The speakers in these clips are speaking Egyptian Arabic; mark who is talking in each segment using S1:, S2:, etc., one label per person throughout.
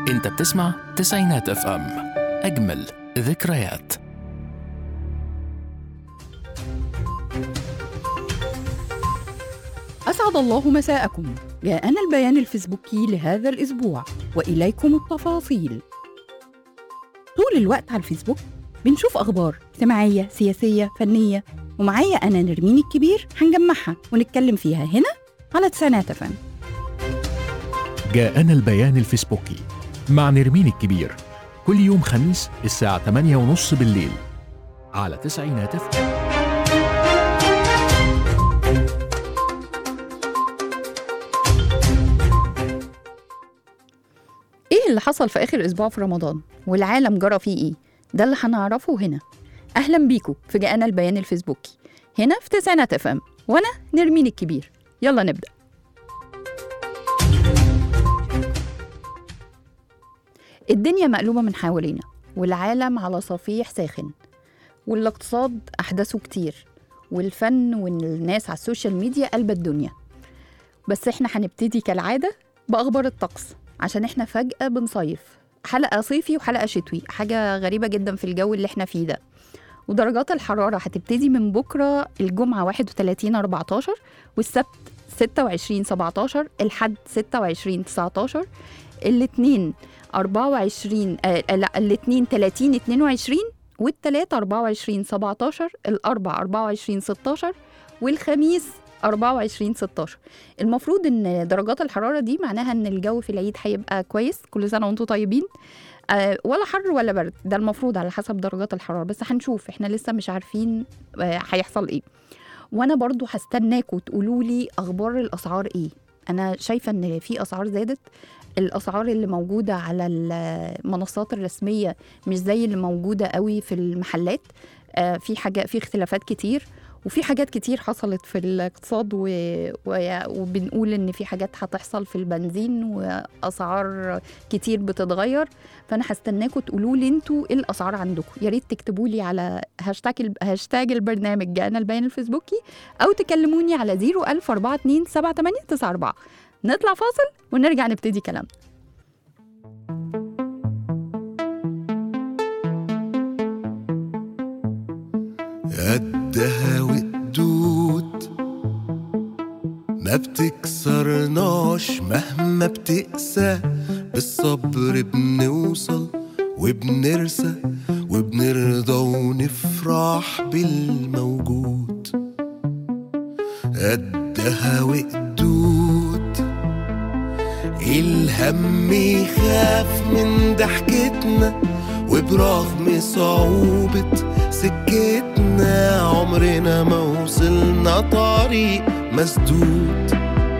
S1: انت بتسمع تسعينات اف ام اجمل ذكريات
S2: أسعد الله مساءكم جاءنا البيان الفيسبوكي لهذا الأسبوع وإليكم التفاصيل طول الوقت على الفيسبوك بنشوف أخبار اجتماعية سياسية فنية ومعايا أنا نرمين الكبير هنجمعها ونتكلم فيها هنا على تسعينات فن
S1: جاءنا البيان الفيسبوكي مع نرمين الكبير كل يوم خميس الساعة 8:30 بالليل على تسعينات اف
S2: إيه اللي حصل في آخر أسبوع في رمضان والعالم جرى فيه إيه ده اللي هنعرفه هنا أهلا بيكم في جاءنا البيان الفيسبوكي هنا في تسعينات اف ام وأنا نرمين الكبير يلا نبدأ الدنيا مقلوبة من حوالينا والعالم على صفيح ساخن والاقتصاد أحداثه كتير والفن والناس على السوشيال ميديا قلب الدنيا بس احنا هنبتدي كالعادة بأخبار الطقس عشان احنا فجأة بنصيف حلقة صيفي وحلقة شتوي حاجة غريبة جدا في الجو اللي احنا فيه ده ودرجات الحرارة هتبتدي من بكرة الجمعة 31 14 والسبت 26 17 الحد 26 19 الاثنين 24 آه لا الاثنين 30 22 والتلات 24 17 الأربع 24 16 والخميس 24 16 المفروض ان درجات الحراره دي معناها ان الجو في العيد هيبقى كويس كل سنه وانتم طيبين آه ولا حر ولا برد ده المفروض على حسب درجات الحراره بس هنشوف احنا لسه مش عارفين آه هيحصل ايه وانا برضو هستناكوا تقولوا لي اخبار الاسعار ايه انا شايفه ان في اسعار زادت الاسعار اللي موجوده على المنصات الرسميه مش زي اللي موجوده قوي في المحلات آه في حاجه في اختلافات كتير وفي حاجات كتير حصلت في الاقتصاد و... و... وبنقول ان في حاجات هتحصل في البنزين واسعار كتير بتتغير فانا هستناكم تقولوا لي انتوا ايه الاسعار عندكم يا ريت تكتبوا لي على هاشتاج ال... هاشتاج البرنامج جانا البيان الفيسبوكي او تكلموني على 01042 نطلع فاصل ونرجع نبتدي كلامنا
S3: قدها وقدود ما بتكسرناش مهما بتقسى بالصبر بنوصل وبنرسى وبنرضى ونفرح بالموجود قدها وقدود الهم يخاف من ضحكتنا وبرغم صعوبة سكتنا عمرنا ما وصلنا طريق مسدود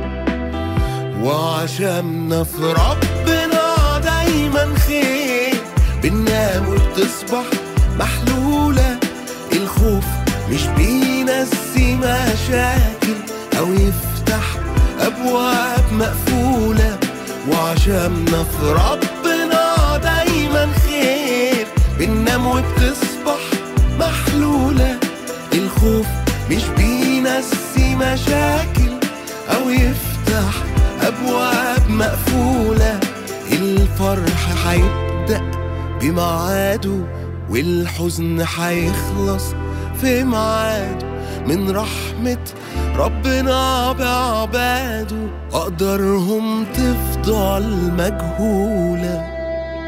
S3: وعشمنا في ربنا دايما خير بننام وبتصبح محلولة الخوف مش بينسي مشاكل أو يفتح أبواب مقفولة وعشمنا في ربنا دايما خير بننام وبتصبح محلولة الخوف مش بينسي مشاكل أو يفتح أبواب مقفولة الفرح هيبدأ بميعاده والحزن هيخلص في ميعاده من رحمة ربنا بعباده أقدارهم تفضل مجهوله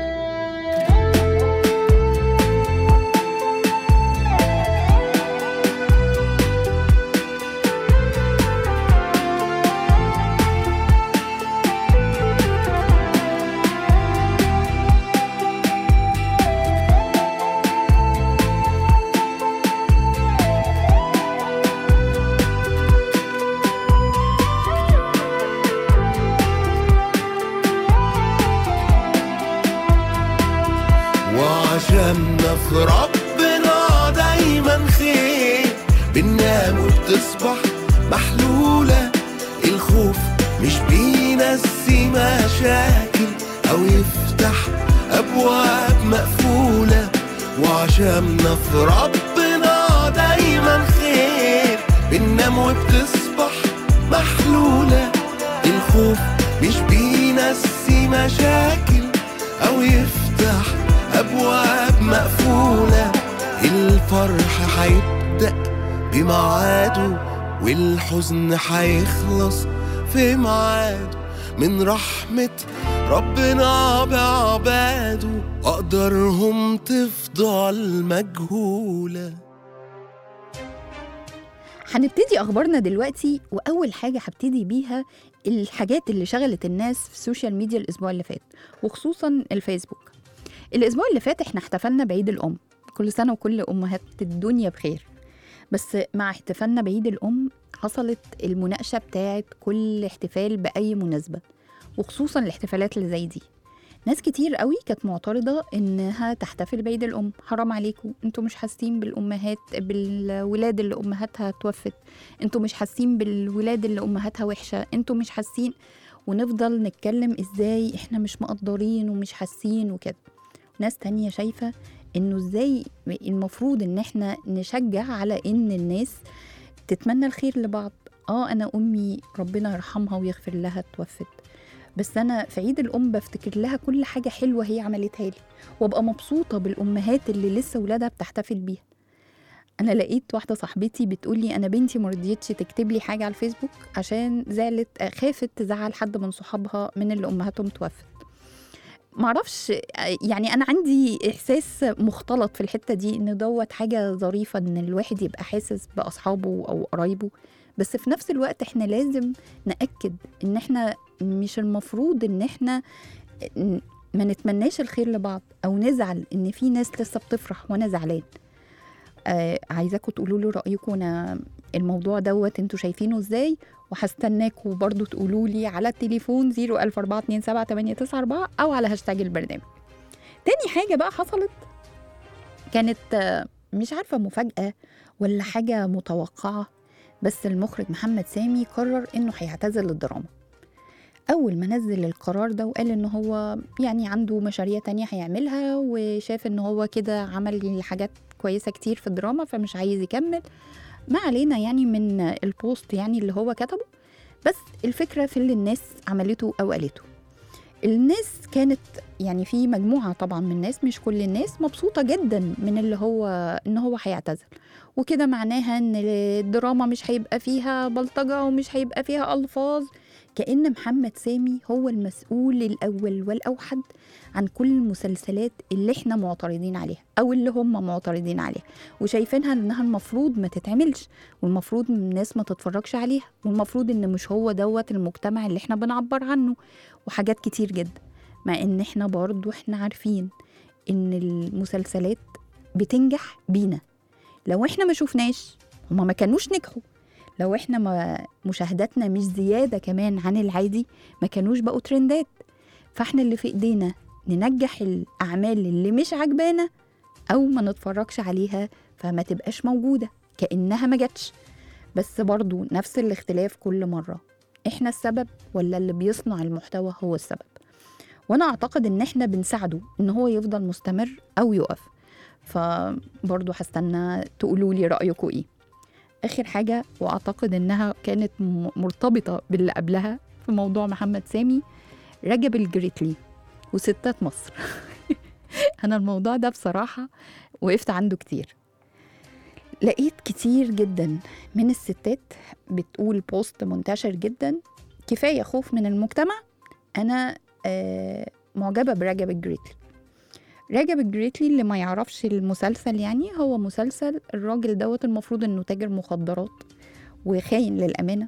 S3: وعشمنا في ربنا دايما خير بننام وبتصبح محلولة الخوف مش بينسي مشاكل أو يفتح أبواب مقفولة وعشمنا في ربنا دايما خير بننام وبتصبح محلولة الخوف مش بينسي مشاكل أو يفتح أبواب مقفولة الفرح هيبدأ بميعاده والحزن هيخلص في ميعاده من رحمة ربنا بعباده أقدارهم تفضل مجهولة
S2: هنبتدي اخبارنا دلوقتي واول حاجه هبتدي بيها الحاجات اللي شغلت الناس في السوشيال ميديا الاسبوع اللي فات وخصوصا الفيسبوك الاسبوع اللي فات احنا احتفلنا بعيد الام كل سنه وكل امهات الدنيا بخير بس مع احتفالنا بعيد الام حصلت المناقشه بتاعت كل احتفال باي مناسبه وخصوصا الاحتفالات اللي زي دي ناس كتير قوي كانت معترضة إنها تحتفل بعيد الأم حرام عليكم انتوا مش حاسين بالأمهات بالولاد اللي أمهاتها توفت انتوا مش حاسين بالولاد اللي أمهاتها وحشة انتوا مش حاسين ونفضل نتكلم إزاي إحنا مش مقدرين ومش حاسين وكده ناس تانية شايفة إنه إزاي المفروض إن إحنا نشجع على إن الناس تتمنى الخير لبعض اه انا امي ربنا يرحمها ويغفر لها توفت بس انا في عيد الام بفتكر لها كل حاجه حلوه هي عملتها لي وابقى مبسوطه بالامهات اللي لسه ولادها بتحتفل بيها انا لقيت واحده صاحبتي بتقولي انا بنتي ما رضيتش تكتب لي حاجه على الفيسبوك عشان زعلت خافت تزعل حد من صحابها من اللي امهاتهم توفت معرفش يعني انا عندي احساس مختلط في الحته دي ان دوت حاجه ظريفه ان الواحد يبقى حاسس باصحابه او قرايبه بس في نفس الوقت احنا لازم ناكد ان احنا مش المفروض ان احنا ن- ما نتمناش الخير لبعض او نزعل ان في ناس لسه بتفرح وانا زعلان آه عايزاكم تقولوا لي رايكم انا الموضوع دوت انتوا شايفينه ازاي وهستناكم برضو تقولوا لي على التليفون 004278994 او على هاشتاج البرنامج تاني حاجه بقى حصلت كانت آه، مش عارفه مفاجاه ولا حاجه متوقعه بس المخرج محمد سامي قرر انه هيعتزل الدراما اول ما نزل القرار ده وقال ان هو يعني عنده مشاريع تانية هيعملها وشاف ان هو كده عمل حاجات كويسة كتير في الدراما فمش عايز يكمل ما علينا يعني من البوست يعني اللي هو كتبه بس الفكرة في اللي الناس عملته او قالته الناس كانت يعني في مجموعة طبعا من الناس مش كل الناس مبسوطة جدا من اللي هو ان هو هيعتزل وكده معناها ان الدراما مش هيبقى فيها بلطجة ومش هيبقى فيها ألفاظ كأن محمد سامي هو المسؤول الأول والأوحد عن كل المسلسلات اللي احنا معترضين عليها أو اللي هم معترضين عليها وشايفينها إنها المفروض ما تتعملش والمفروض الناس ما تتفرجش عليها والمفروض إن مش هو دوت المجتمع اللي احنا بنعبر عنه وحاجات كتير جدا مع إن احنا برضو احنا عارفين إن المسلسلات بتنجح بينا لو احنا ما شفناش هما ما كانوش نجحوا لو احنا ما مشاهداتنا مش زياده كمان عن العادي ما كانوش بقوا ترندات فاحنا اللي في ايدينا ننجح الاعمال اللي مش عجبانا او ما نتفرجش عليها فما تبقاش موجوده كانها ما جاتش بس برضو نفس الاختلاف كل مره احنا السبب ولا اللي بيصنع المحتوى هو السبب وانا اعتقد ان احنا بنساعده ان هو يفضل مستمر او يقف فبرضو هستنى تقولوا لي رايكم ايه اخر حاجه واعتقد انها كانت م- مرتبطه باللي قبلها في موضوع محمد سامي رجب الجريتلي وستات مصر انا الموضوع ده بصراحه وقفت عنده كتير لقيت كتير جدا من الستات بتقول بوست منتشر جدا كفايه خوف من المجتمع انا آه معجبه برجب الجريتلي رجب الجريتلي اللي ما يعرفش المسلسل يعني هو مسلسل الراجل دوت المفروض انه تاجر مخدرات وخاين للأمانة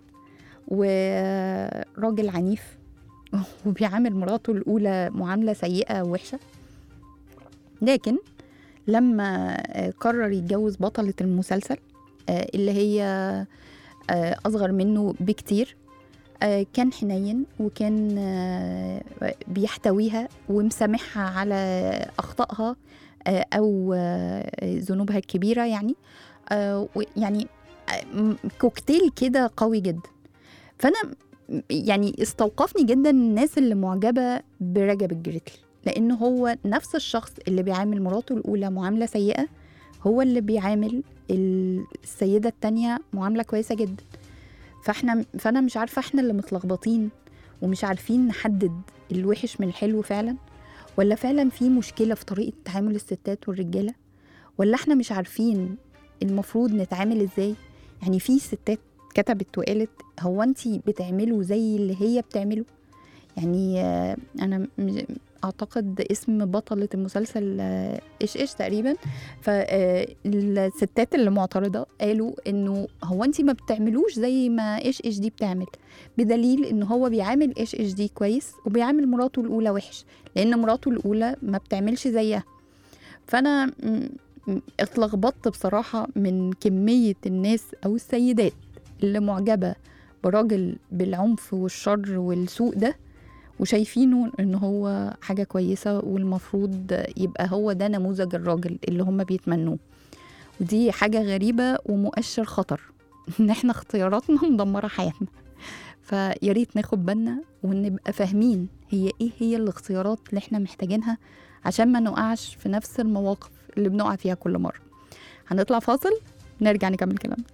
S2: وراجل عنيف وبيعامل مراته الأولى معاملة سيئة ووحشة لكن لما آه، قرر يتجوز بطلة المسلسل آه، اللي هي آه، أصغر منه بكتير آه، كان حنين وكان آه، بيحتويها ومسامحها على أخطائها آه، أو آه، ذنوبها الكبيرة يعني آه، و- يعني آه، م- كوكتيل كده قوي جدا فأنا م- يعني استوقفني جدا الناس اللي معجبة برجب الجريتلي لأن هو نفس الشخص اللي بيعامل مراته الأولى معاملة سيئة هو اللي بيعامل السيدة التانية معاملة كويسة جدا فاحنا فانا مش عارفه احنا اللي متلخبطين ومش عارفين نحدد الوحش من الحلو فعلا ولا فعلا في مشكلة في طريقة تعامل الستات والرجالة ولا احنا مش عارفين المفروض نتعامل ازاي يعني في ستات كتبت وقالت هو انت بتعملوا زي اللي هي بتعمله يعني آه، انا م- اعتقد اسم بطلة المسلسل آه، ايش ايش تقريبا فالستات اللي معترضة قالوا انه هو انت ما بتعملوش زي ما ايش ايش دي بتعمل بدليل ان هو بيعامل ايش ايش دي كويس وبيعامل مراته الاولى وحش لان مراته الاولى ما بتعملش زيها فانا م- م- اتلخبطت بصراحة من كمية الناس او السيدات اللي معجبة براجل بالعنف والشر والسوء ده وشايفينه ان هو حاجة كويسة والمفروض يبقى هو ده نموذج الراجل اللي هم بيتمنوه ودي حاجة غريبة ومؤشر خطر ان احنا اختياراتنا مدمرة حياتنا فيا ريت ناخد بالنا ونبقى فاهمين هي ايه هي الاختيارات اللي احنا محتاجينها عشان ما نقعش في نفس المواقف اللي بنقع فيها كل مرة هنطلع فاصل نرجع نكمل كلامنا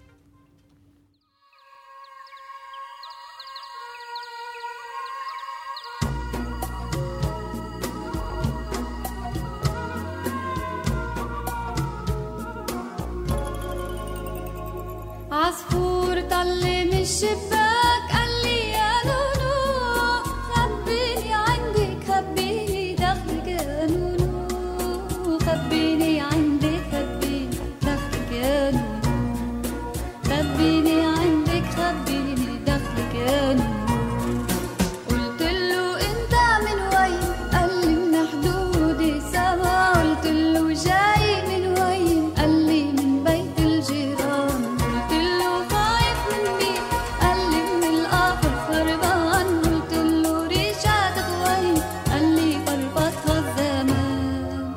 S4: عصفور طل من الشباك قال لي يا نونو خبيني عندك خبيني دخلك يا نونو خبيني عندك خبيني دخلك يا نونو خبيني عندك خبيني دخلك يا نونو قلت له انت من وين قال لي من حدود السما قلت له جاي من وين قال لي من بيت الجيران قلت له خايف من مين قال لي من القفر خربان قلت له ريشاتك وين قال لي فربطها الزمان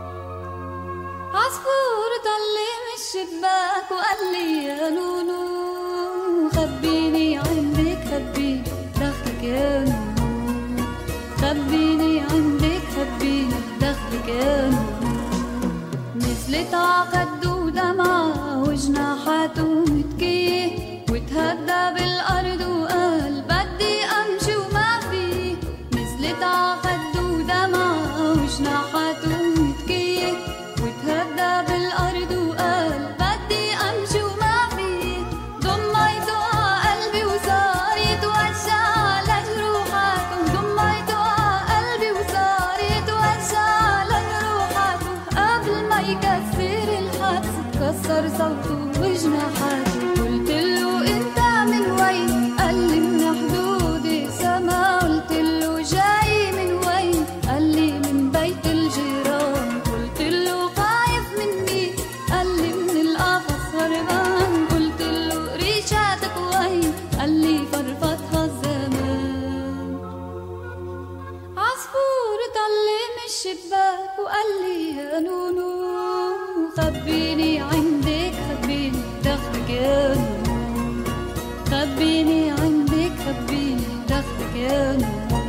S4: عصفور طلي من الشباك وقال لي يا نونو خبيني عندك خبيني دخلك يا نونو خبيني عندك خبيني دخلك يا نونو نزلت عقد دمعة وجناحاته متكيه وتهدى بالأرض وقال بدي أمشي وما في نزلت عقد دمعة وجناحاته متكيه وتهدى بالأرض وقال بدي أمشي وما في ضميته على قلبي وصار يتوجع على جروحاته ضميته على قلبي وصار يتوجع على جروحاته قبل ما يكسر الحدس كسر صوته وجناحاته قلت له انت من وين قال لي من حدود السما قلت له جاي من وين قال لي من بيت الجيران قلت له خايف من مين قال لي من القفص هربان قلت له ريشاتك وين قال لي فرفضها الزمان عصفور طلي من الشباك وقال لي يا نونو خبيني عندك خبيني دخلك يا نونو خبيني عندك خبيني دخلك يا نونو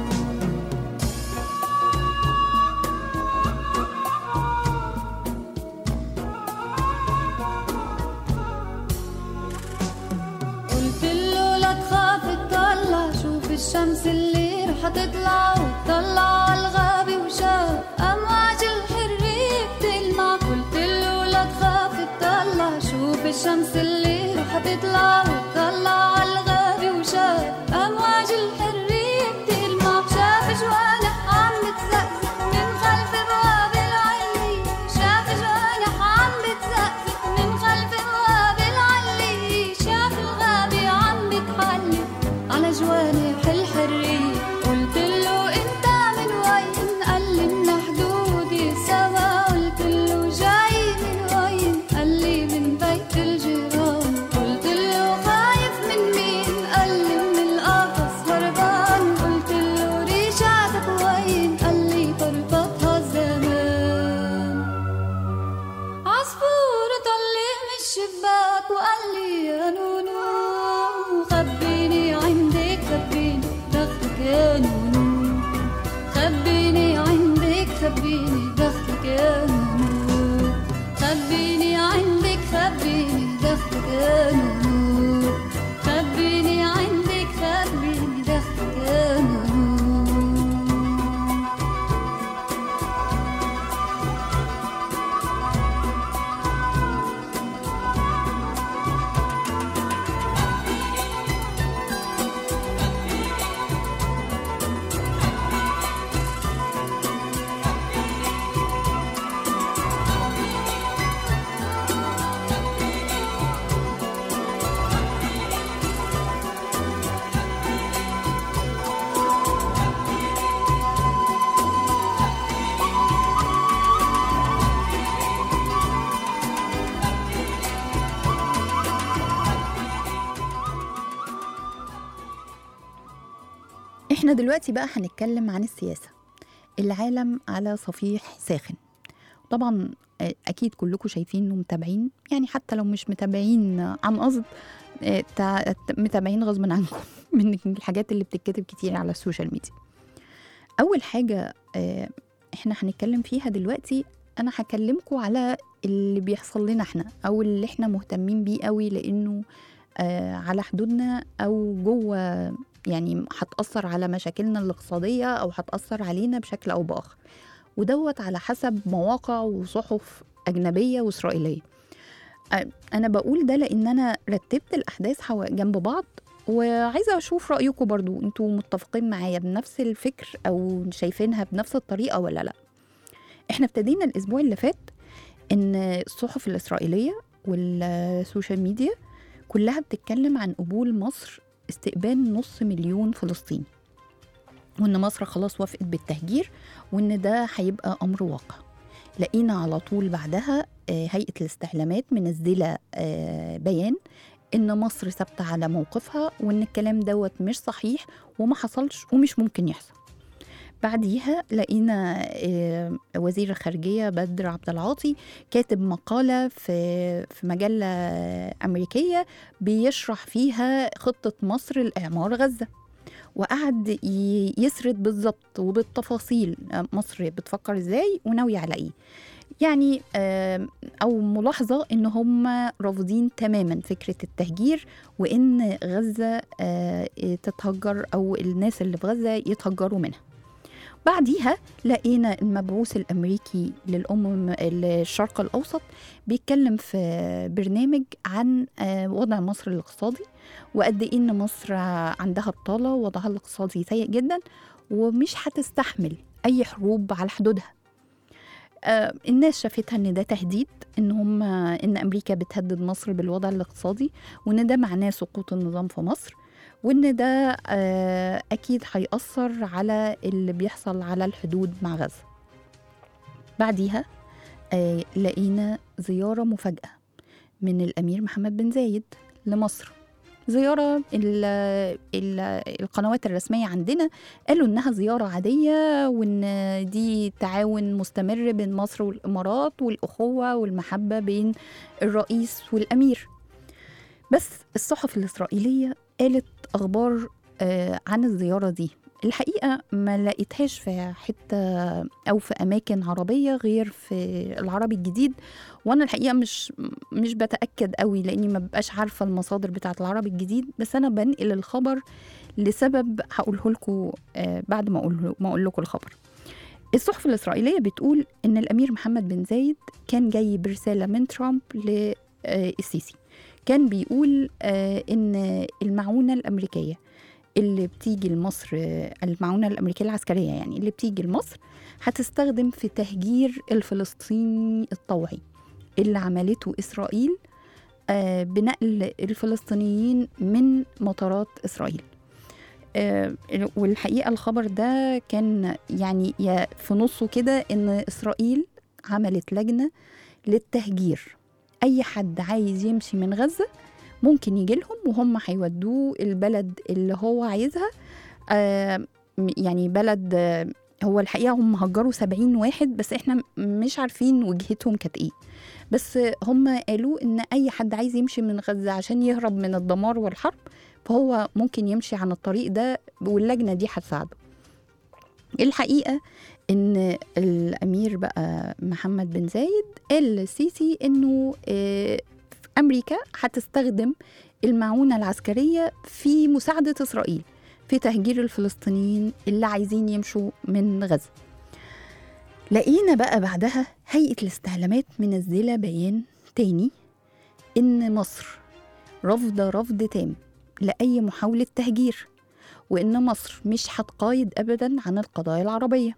S4: قلت له لا تخاف تطلع شوف الشمس اللي رح تطلع وتطلع على الغابة وشاف أمواج الحرية بتلمع قلت له لا تخاف تطلع شوف الشمس اللي رح تطلع وتطلع على الغابة وشاف أمواج الحرية بتلمع شاف جوانح عم بتزقزق من خلف بواب العلي شاف جوانح عم بتزقزق من خلف بواب العلي شاف الغابة عم بتحلي على جوانح الحرية قلت له انت من وين قال لي من حدود السما قلت له جاي من وين قال لي من بيت الجيران قلت له خايف من مين قال لي من القفص هربان
S2: احنا دلوقتي بقى هنتكلم عن السياسة العالم على صفيح ساخن طبعا آه، اكيد كلكم شايفين ومتابعين يعني حتى لو مش متابعين آه، عن قصد آه، تع- متابعين غصبا عنكم من الحاجات اللي بتتكتب كتير على السوشيال ميديا اول حاجة آه، احنا هنتكلم فيها دلوقتي انا هكلمكم على اللي بيحصل لنا احنا او اللي احنا مهتمين بيه قوي لانه آه، على حدودنا او جوه يعني هتأثر على مشاكلنا الاقتصادية أو هتأثر علينا بشكل أو بآخر ودوت على حسب مواقع وصحف أجنبية وإسرائيلية أ- أنا بقول ده لأن أنا رتبت الأحداث حو- جنب بعض وعايزة أشوف رأيكم برضو أنتوا متفقين معايا بنفس الفكر أو شايفينها بنفس الطريقة ولا لأ إحنا ابتدينا الأسبوع اللي فات إن الصحف الإسرائيلية والسوشيال ميديا كلها بتتكلم عن قبول مصر استقبال نص مليون فلسطيني وان مصر خلاص وافقت بالتهجير وان ده هيبقى امر واقع لقينا على طول بعدها آه، هيئه الاستعلامات منزله آه، بيان ان مصر ثابته على موقفها وان الكلام دوت مش صحيح وما حصلش ومش ممكن يحصل بعديها لقينا آه، وزير الخارجيه بدر عبد العاطي كاتب مقاله في في مجله امريكيه بيشرح فيها خطة مصر لإعمار غزة وقعد ي- يسرد بالظبط وبالتفاصيل آه، مصر بتفكر ازاي وناوية على ايه يعني آم، او ملاحظة ان هم رافضين تماما فكرة التهجير وان غزة آه، تتهجر او الناس اللي في غزة يتهجروا منها بعديها لقينا المبعوث الامريكي للامم الشرق الاوسط بيتكلم في برنامج عن آه، وضع مصر الاقتصادي وقد ايه ان مصر عندها بطاله وضعها الاقتصادي سيء جدا ومش هتستحمل اي حروب على حدودها آه، الناس شافتها ان ده تهديد ان هم ان امريكا بتهدد مصر بالوضع الاقتصادي وان ده معناه سقوط النظام في مصر وان ده آه، اكيد هيأثر على اللي بيحصل على الحدود مع غزه بعديها آه، لقينا زياره مفاجاه من الامير محمد بن زايد لمصر زيارة ال ال القنوات الرسمية عندنا قالوا إنها زيارة عادية وإن دي تعاون مستمر بين مصر والإمارات والأخوة والمحبة بين الرئيس والأمير بس الصحف الإسرائيلية قالت أخبار آه، عن الزيارة دي الحقيقة ما لقيتهاش في حتة أو في أماكن عربية غير في العربي الجديد وأنا الحقيقة مش مش بتأكد قوي لأني ما ببقاش عارفة المصادر بتاعة العربي الجديد بس أنا بنقل الخبر لسبب هقوله لكم آه، بعد ما أقول ما أقول لكم الخبر الصحف الإسرائيلية بتقول إن الأمير محمد بن زايد كان جاي برسالة من ترامب للسيسي كان بيقول آه، إن المعونة الأمريكية اللي بتيجي لمصر آه، المعونة الأمريكية العسكرية يعني اللي بتيجي لمصر هتستخدم في تهجير الفلسطيني الطوعي اللي عملته إسرائيل آه، بنقل الفلسطينيين من مطارات إسرائيل آه، والحقيقة الخبر ده كان يعني يا في نصه كده إن إسرائيل عملت لجنة للتهجير أي حد عايز يمشي من غزة ممكن يجي لهم وهم هيودوه البلد اللي هو عايزها آه، م- يعني بلد آه، هو الحقيقة هم هجروا سبعين واحد بس احنا م- مش عارفين وجهتهم كانت ايه بس هم قالوا ان اي حد عايز يمشي من غزة عشان يهرب من الدمار والحرب فهو ممكن يمشي عن الطريق ده واللجنة دي هتساعده الحقيقة ان الامير بقى محمد بن زايد قال للسيسي انه آه، امريكا هتستخدم المعونة العسكرية في مساعدة اسرائيل في تهجير الفلسطينيين اللي عايزين يمشوا من غزة لقينا بقى بعدها هيئة الاستعلامات منزلة بيان تاني إن مصر رافضة رفض تام لأي محاولة تهجير وإن مصر مش هتقايد أبدا عن القضايا العربية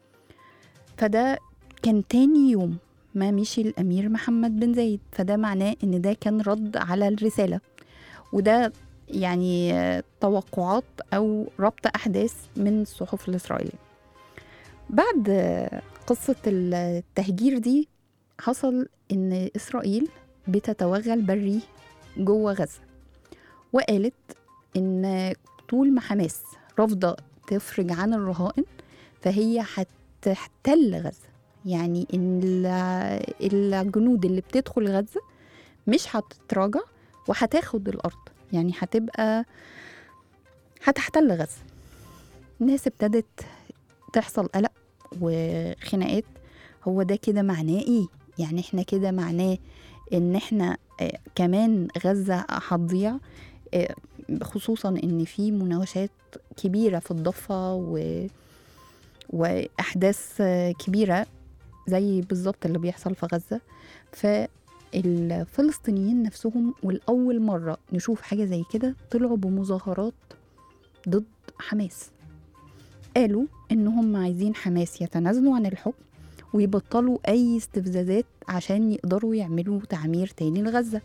S2: فده كان تاني يوم ما مشي الأمير محمد بن زايد فده معناه إن ده كان رد على الرسالة وده يعني آه، توقعات أو ربط أحداث من الصحف الإسرائيلية بعد آه، قصة التهجير دي حصل إن إسرائيل بتتوغل بري جوه غزة وقالت إن طول ما حماس رافضة تفرج عن الرهائن فهي هتحتل غزة يعني إن ال- الجنود اللي بتدخل غزة مش هتتراجع وهتاخد الأرض يعني هتبقى هتحتل غزة الناس ابتدت تحصل قلق وخناقات هو ده كده معناه ايه يعني احنا كده معناه ان احنا آه، كمان غزة هتضيع آه، خصوصا ان في مناوشات كبيرة في الضفة و... واحداث آه، كبيرة زي بالظبط اللي بيحصل في غزة فالفلسطينيين نفسهم والأول مرة نشوف حاجة زي كده طلعوا بمظاهرات ضد حماس قالوا إن هم عايزين حماس يتنازلوا عن الحكم ويبطلوا أي استفزازات عشان يقدروا يعملوا تعمير تاني لغزة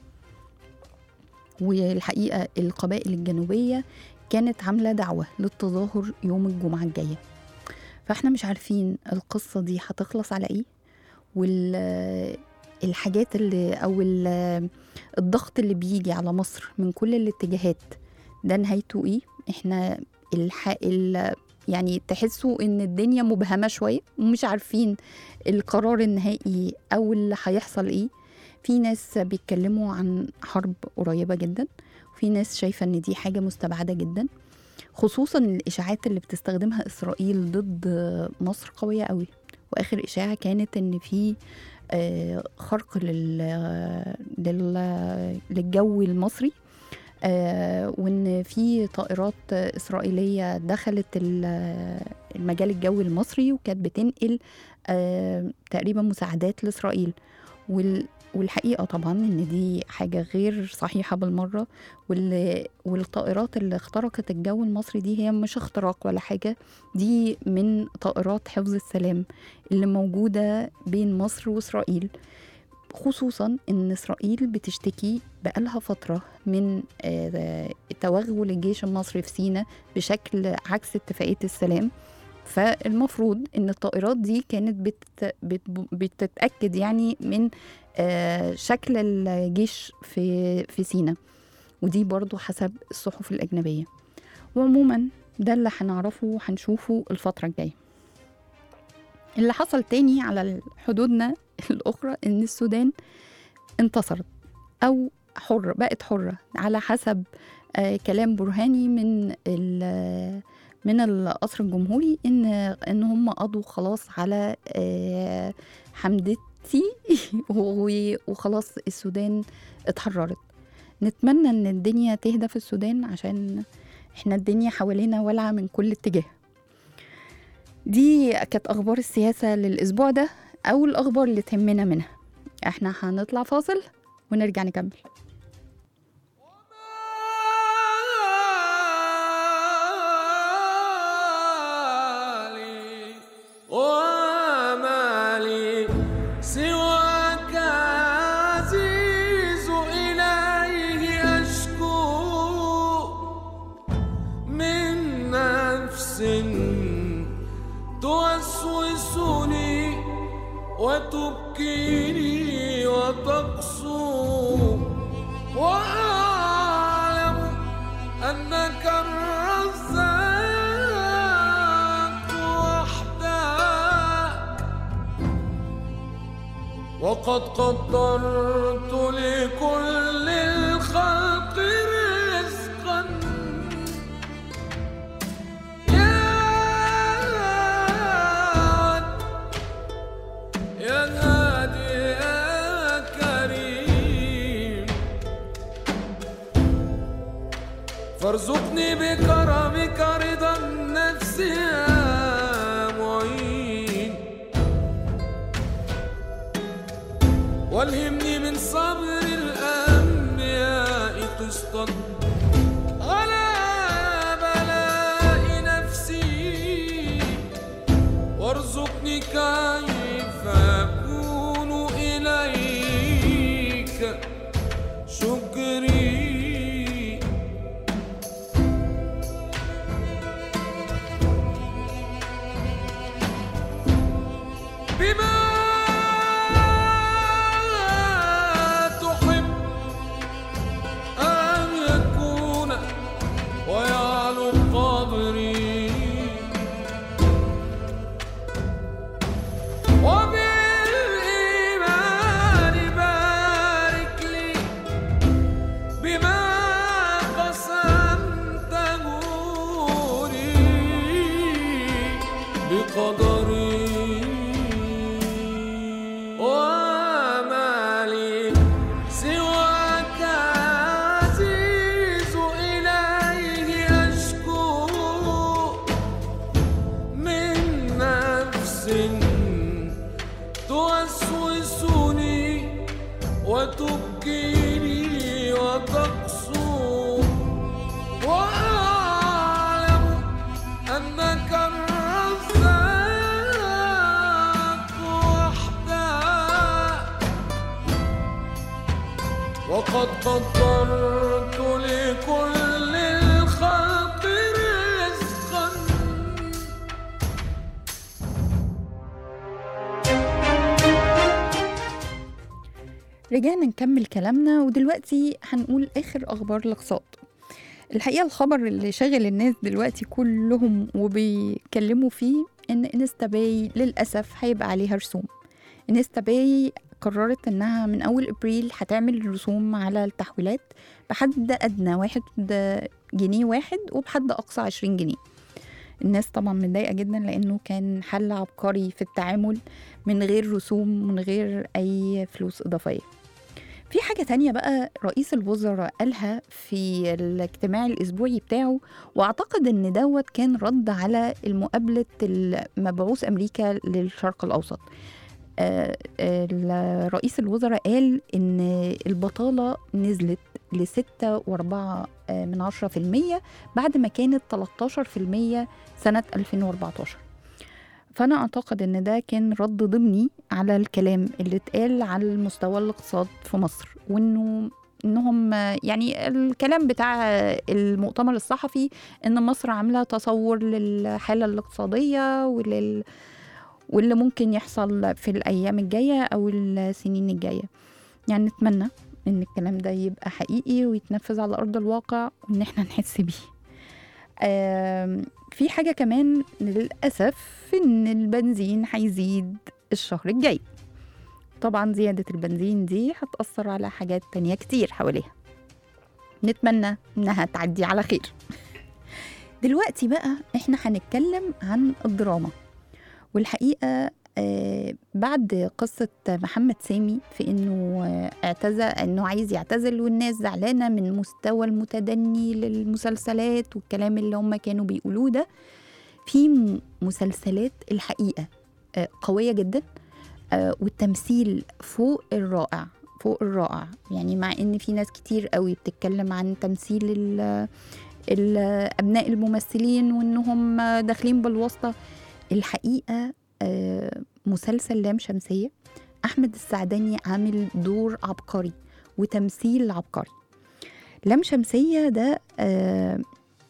S2: والحقيقة القبائل الجنوبية كانت عاملة دعوة للتظاهر يوم الجمعة الجاية فاحنا مش عارفين القصة دي هتخلص على ايه والحاجات اللي او ال- الضغط اللي بيجي على مصر من كل الاتجاهات ده نهايته ايه احنا الح... ال... يعني تحسوا ان الدنيا مبهمة شوية ومش عارفين القرار النهائي او اللي هيحصل ايه في ناس بيتكلموا عن حرب قريبة جدا وفي ناس شايفة ان دي حاجة مستبعدة جدا خصوصا الاشاعات اللي بتستخدمها اسرائيل ضد مصر قوية قوي واخر اشاعة كانت ان في آه، خرق لل... لل... للجو المصري آه، وان في طائرات اسرائيليه دخلت ال- المجال الجوي المصري وكانت بتنقل آه، تقريبا مساعدات لاسرائيل وال والحقيقه طبعا ان دي حاجه غير صحيحه بالمره وال... والطائرات اللي اخترقت الجو المصري دي هي مش اختراق ولا حاجه دي من طائرات حفظ السلام اللي موجوده بين مصر واسرائيل خصوصا ان اسرائيل بتشتكي بقالها فتره من آه، توغل الجيش المصري في سيناء بشكل عكس اتفاقيه السلام فالمفروض ان الطائرات دي كانت بت بت بتتاكد يعني من آه، شكل الجيش في في سيناء ودي برضو حسب الصحف الاجنبيه وعموما ده اللي هنعرفه وهنشوفه الفتره الجايه اللي حصل تاني على حدودنا الأخرى إن السودان انتصرت أو حرة بقت حرة على حسب آه كلام برهاني من ال- من القصر الجمهوري إن إن هم قضوا خلاص على آه حمدتي و- وخلاص السودان اتحررت نتمنى إن الدنيا تهدى في السودان عشان احنا الدنيا حوالينا ولعة من كل اتجاه دي كانت أخبار السياسة للأسبوع ده أو الأخبار اللي تهمنا منها احنا هنطلع فاصل ونرجع نكمل
S5: مالي ومالي سواك عزيز إليه أشكو من نفس توسوسني وتبكيني وتقسو وأعلم أنك الرزاق وحدك وقد قدرت لكل الخلق رزقا يا يا هادي يا كريم فارزقني بكرمك رضا النفس يا معين والهمني من صبر الأنبياء قسطا على بلاء نفسي وارزقني كيف أكون إليك شكري بما تحب أن يكون ويعلو قدري وقدري ومالي سواك عزيز إليه أشكو من نفس توسوسني وتبكيني وتقسو وأعلم أنك الرزاق وحدك وقد قدرت لكل الخلق رزقا
S2: رجعنا نكمل كلامنا ودلوقتي هنقول آخر أخبار الاقتصاد الحقيقة الخبر اللي شاغل الناس دلوقتي كلهم وبيتكلموا فيه إن انستا باي للأسف هيبقى عليها رسوم انستا باي قررت إنها من أول إبريل هتعمل رسوم على التحويلات بحد أدنى واحد جنيه واحد وبحد أقصى عشرين جنيه الناس طبعا متضايقة جدا لأنه كان حل عبقري في التعامل من غير رسوم من غير أي فلوس إضافية في حاجة تانية بقى رئيس الوزراء قالها في الاجتماع الأسبوعي بتاعه وأعتقد إن دوت كان رد على المقابلة المبعوث أمريكا للشرق الأوسط آه، آه، رئيس الوزراء قال إن البطالة نزلت لستة وأربعة آه، من عشرة في المية بعد ما كانت 13 في المية سنة 2014 فأنا أعتقد إن ده كان رد ضمني على الكلام اللي اتقال على المستوى الاقتصاد في مصر وإنه إنهم يعني الكلام بتاع المؤتمر الصحفي إن مصر عاملة تصور للحالة الاقتصادية ولل واللي ممكن يحصل في الأيام الجاية أو السنين الجاية يعني نتمنى إن الكلام ده يبقى حقيقي ويتنفذ على أرض الواقع وإن إحنا نحس بيه آم، في حاجة كمان للأسف إن البنزين هيزيد الشهر الجاي طبعا زيادة البنزين دي هتأثر على حاجات تانية كتير حواليها نتمنى إنها تعدي على خير دلوقتي بقى إحنا هنتكلم عن الدراما والحقيقة آه، بعد قصة محمد سامي في إنه آه، اعتزل إنه عايز يعتزل والناس زعلانة من مستوى المتدني للمسلسلات والكلام اللي هم كانوا بيقولوه ده في م- مسلسلات الحقيقة آه، قوية جدا آه، والتمثيل فوق الرائع فوق الرائع يعني مع ان في ناس كتير قوي بتتكلم عن تمثيل ال- ال- ابناء الممثلين وانهم داخلين بالواسطه الحقيقه آه، مسلسل لام شمسيه احمد السعداني عامل دور عبقري وتمثيل عبقري لام شمسيه ده آه،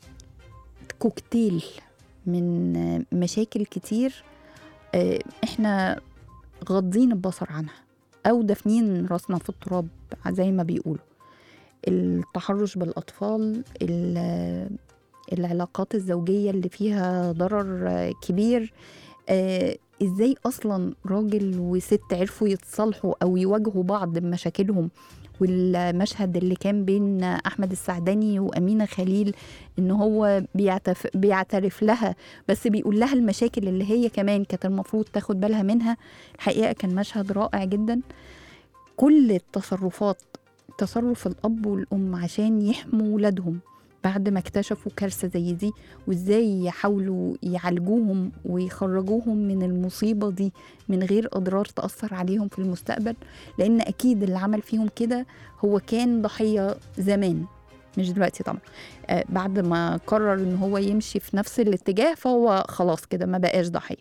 S2: كوكتيل من آه، مشاكل كتير آه، احنا غاضين البصر عنها او دافنين راسنا في التراب زي ما بيقولوا التحرش بالاطفال ال- العلاقات الزوجيه اللي فيها ضرر آه، كبير آه، ازاي اصلا راجل وست عرفوا يتصالحوا او يواجهوا بعض بمشاكلهم والمشهد اللي كان بين احمد السعداني وامينه خليل ان هو بيعتف بيعترف لها بس بيقول لها المشاكل اللي هي كمان كانت المفروض تاخد بالها منها الحقيقه كان مشهد رائع جدا كل التصرفات تصرف الاب والام عشان يحموا ولادهم بعد ما اكتشفوا كارثه زي دي وازاي يحاولوا يعالجوهم ويخرجوهم من المصيبه دي من غير اضرار تاثر عليهم في المستقبل لان اكيد اللي عمل فيهم كده هو كان ضحيه زمان مش دلوقتي طبعا آه بعد ما قرر ان هو يمشي في نفس الاتجاه فهو خلاص كده ما بقاش ضحيه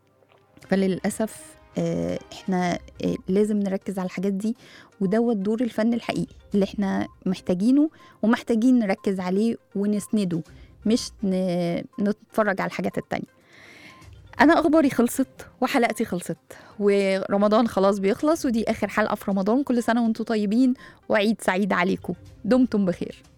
S2: فللاسف آه احنا آه لازم نركز على الحاجات دي ودوت دور الفن الحقيقي اللي احنا محتاجينه ومحتاجين نركز عليه ونسنده مش ن- نتفرج على الحاجات التانية أنا أخباري خلصت وحلقتي خلصت ورمضان خلاص بيخلص ودي آخر حلقة في رمضان كل سنة وانتم طيبين وعيد سعيد عليكم دمتم بخير